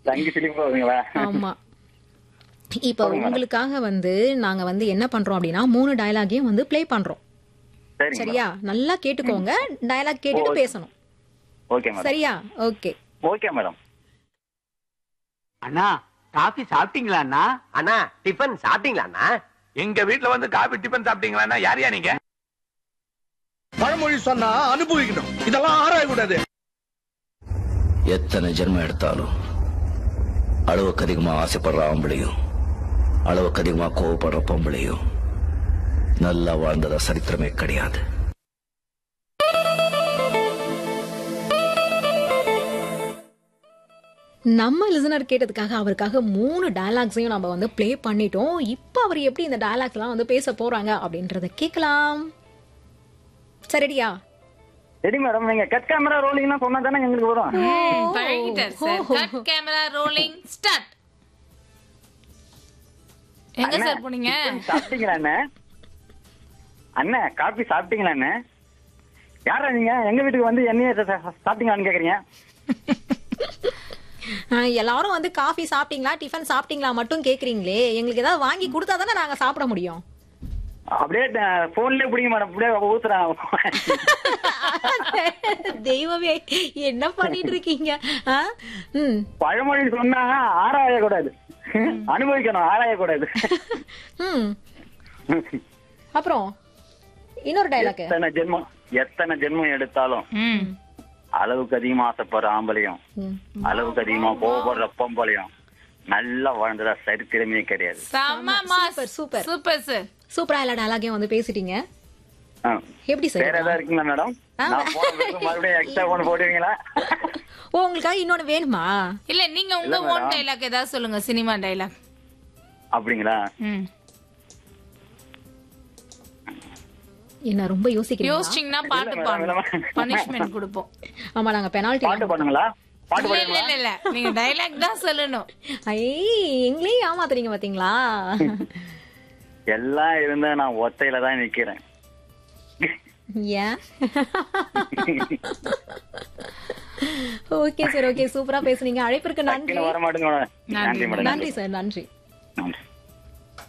தங்கி சிலிப்பு வருதுங்களா ஆமா இப்ப உங்களுக்காக வந்து நாங்க வந்து என்ன பண்றோம் அப்படின்னா மூணு டயலாகையும் வந்து ப்ளே பண்றோம் சரிங்க சரியா நல்லா கேட்டுக்கோங்க டயலாக் கேட்டுட்டு பேசணும் ஓகே மேடம் சரியா ஓகே ஓகே மேடம் அண்ணா காபி சாப்பிட்டீங்களா அண்ணா அண்ணா டிஃபன் சாப்பிட்டீங்களா அண்ணா எங்க வீட்ல வந்து காபி டிபன் சாப்பிட்டீங்களா யாரையா நீங்க பழமொழி சொன்னா அனுபவிக்கணும் இதெல்லாம் ஆராயக்கூடாது எத்தனை ஜென்மம் எடுத்தாலும் அளவுக்கு அதிகமா ஆசைப்படுற ஆம்பளையும் அளவுக்கு அதிகமா கோவப்படுற பொம்பளையும் நல்லா வாழ்ந்ததா சரித்திரமே கிடையாது நம்ம லிசனர் கேட்டதுக்காக அவருக்காக மூணு டயலாக்ஸையும் நம்ம வந்து ப்ளே பண்ணிட்டோம் இப்போ அவர் எப்படி இந்த டயலாக்ஸ் எல்லாம் வந்து பேச போறாங்க அப்படின்றத கேட்கலாம் சரிடியா சரி மேடம் நீங்க கட் கேமரா ரோலிங்னா சொன்னா தானே எங்களுக்கு வரும் பழகிட்டார் sir cut camera rolling start எங்க சார் போனீங்க டிபன் சாப்பிட்டீங்களா அண்ணே அண்ணே காபி சாப்பிட்டீங்களா அண்ணே யாரா நீங்க எங்க வீட்டுக்கு வந்து என்னைய சா- சா- சாப்பிட்டீங்களான்னு கேக்குறீங்க ஆஹ், எல்லாரும் வந்து காஃபி சாப்பிட்டீங்களா டிஃபன் சாப்பிட்டீங்களா மட்டும் கேக்குறீங்களே எங்களுக்கு ஏதாவது வாங்கி கொடுத்தா தானே நாங்க சாப்பிட முடியும் அப்படியே போன்லயே பிடிங்க மேடம் அப்படியே ஊத்துறான் தெய்வமே என்ன பண்ணிட்டு இருக்கீங்க ஆ? ம் பழமொழி சொன்னா ஆராய கூடாது அனுபவிக்கணும் ஆராய கூடாது ம் அப்புறம் இன்னொரு டைலாக் எத்தனை ஜென்மம் எத்தனை ஜென்மம் எடுத்தாலும் ம் அளவுக்கு அதிகமா ஆசைப்படுற ஆம்பளையும் அளவுக்கு அதிகமா கோவப்படுற பொம்பளையும் நல்லா வாழ்ந்ததா சரித்திரமே கிடையாது செம்ம mass super, super. Super sir சூப்பரா எல்லா டைலாகையும் வந்து பேசிட்டீங்க ஆ. எப்படி சார் வேற ஏதாவது இருக்குங்களா மேடம் நான் போன பிறகு மறுபடியும் எக்ஸ்ட்ரா ஒன்று போடுவீங்களா ஓ உங்களுக்காக இன்னொன்னு வேணுமா இல்ல நீங்க உங்க இல்ல ஓன் madam. டைலாக் ஏதாவது சொல்லுங்க சினிமா டைலாக் அப்படிங்களா ம் என்ன ரொம்ப யோசிக்கிறீங்க யோசிச்சீங்கன்னா பாட்டு இல்ல madam, பாடுங்க இல்ல madam. பனிஷ்மெண்ட் கொடுப்போம் ஆமா நாங்க பெனால்டி பாட்டு பண்ணுங்களா பாட்டு இல்ல இல்ல பாடுங்களா இல்ல இல்ல நீங்க டைலாக் தான் சொல்லணும் ஐ எங்களையும் ஏமாத்துறீங்க பாத்தீங்களா எல்லாம் இருந்தா நான் ஒத்தையில தான் நிக்கிறேன் ஏன் ஓகே சார் ஓகே சூப்பரா பேசுனீங்க அழைப்பிற்கு நன்றி டக்குனு வர மாட்டேங்க மேடம் நன்றி மேடம் நன்றி சார் நன்றி